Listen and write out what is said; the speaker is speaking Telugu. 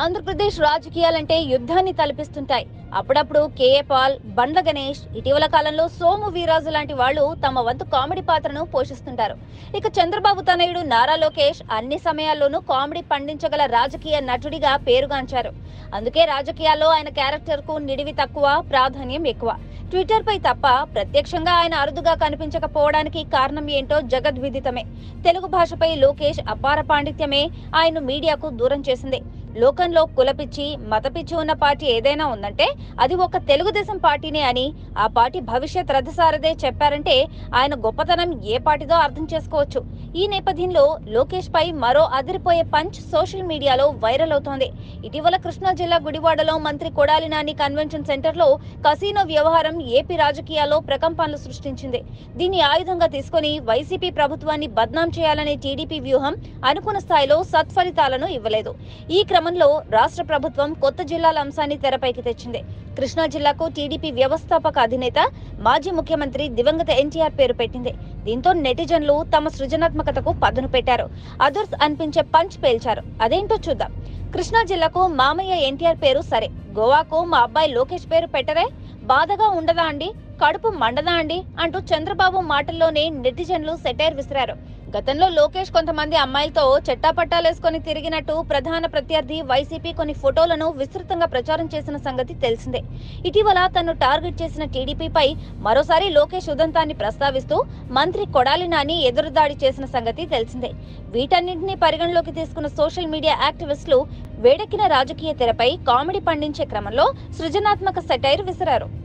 ఆంధ్రప్రదేశ్ రాజకీయాలంటే యుద్ధాన్ని తలపిస్తుంటాయి అప్పుడప్పుడు కేఏ పాల్ బండ్ల గణేష్ ఇటీవల కాలంలో సోము వీరాజు లాంటి వాళ్ళు తమ వంతు కామెడీ పాత్రను పోషిస్తుంటారు ఇక చంద్రబాబు తనయుడు నారా లోకేష్ అన్ని సమయాల్లోనూ కామెడీ పండించగల రాజకీయ నటుడిగా పేరుగాంచారు అందుకే రాజకీయాల్లో ఆయన క్యారెక్టర్ కు నిడివి తక్కువ ప్రాధాన్యం ఎక్కువ ట్విట్టర్ పై తప్ప ప్రత్యక్షంగా ఆయన అరుదుగా కనిపించకపోవడానికి కారణం ఏంటో జగద్విదితమే తెలుగు భాషపై లోకేష్ అపార పాండిత్యమే ఆయన మీడియాకు దూరం చేసింది లోకంలో కులపిచ్చి మతపిచ్చి ఉన్న పార్టీ ఏదైనా ఉందంటే అది ఒక తెలుగుదేశం పార్టీనే అని ఆ పార్టీ భవిష్యత్ రథసారథే చెప్పారంటే ఆయన గొప్పతనం ఏ పార్టీదో అర్థం చేసుకోవచ్చు ఈ నేపథ్యంలో లోకేష్ పై మరో అదిరిపోయే పంచ్ సోషల్ మీడియాలో వైరల్ అవుతోంది ఇటీవల కృష్ణా జిల్లా గుడివాడలో మంత్రి కొడాలి నాని కన్వెన్షన్ సెంటర్ లో కసీనో వ్యవహారం ఏపీ రాజకీయాల్లో ప్రకంపనలు సృష్టించింది దీన్ని ఆయుధంగా తీసుకొని వైసీపీ ప్రభుత్వాన్ని బద్నాం చేయాలనే టీడీపీ వ్యూహం అనుకున్న స్థాయిలో సత్ఫలితాలను ఇవ్వలేదు ఈ క్రమంలో రాష్ట్ర ప్రభుత్వం కొత్త జిల్లాల అంశాన్ని తెరపైకి తెచ్చింది కృష్ణా జిల్లాకు టీడీపీ వ్యవస్థాపక అధినేత మాజీ ముఖ్యమంత్రి దివంగత ఎన్టీఆర్ పేరు పెట్టింది దీంతో నెటిజన్లు తమ సృజనాత్మకతకు పదును పెట్టారు అదర్స్ అనిపించే పంచ్ పేల్చారు అదేంటో చూద్దాం కృష్ణా జిల్లాకు మామయ్య ఎన్టీఆర్ పేరు సరే గోవాకు మా అబ్బాయి లోకేష్ పేరు పెట్టరే బాధగా ఉండదా అండి కడుపు మండదా అండి అంటూ చంద్రబాబు మాటల్లోనే నెటిజన్లు సెటైర్ విసిరారు గతంలో లోకేష్ కొంతమంది అమ్మాయిలతో చెట్టాపట్టాలేసుకొని తిరిగినట్టు ప్రధాన ప్రత్యర్థి వైసీపీ కొన్ని ఫోటోలను విస్తృతంగా ప్రచారం చేసిన సంగతి తెలిసిందే ఇటీవల తను టార్గెట్ చేసిన టీడీపీపై మరోసారి లోకేష్ ఉదంతాన్ని ప్రస్తావిస్తూ మంత్రి కొడాలి నాని ఎదురుదాడి చేసిన సంగతి తెలిసిందే వీటన్నింటినీ పరిగణలోకి తీసుకున్న సోషల్ మీడియా యాక్టివిస్టులు వేడెక్కిన రాజకీయ తెరపై కామెడీ పండించే క్రమంలో సృజనాత్మక సెటైర్ విసిరారు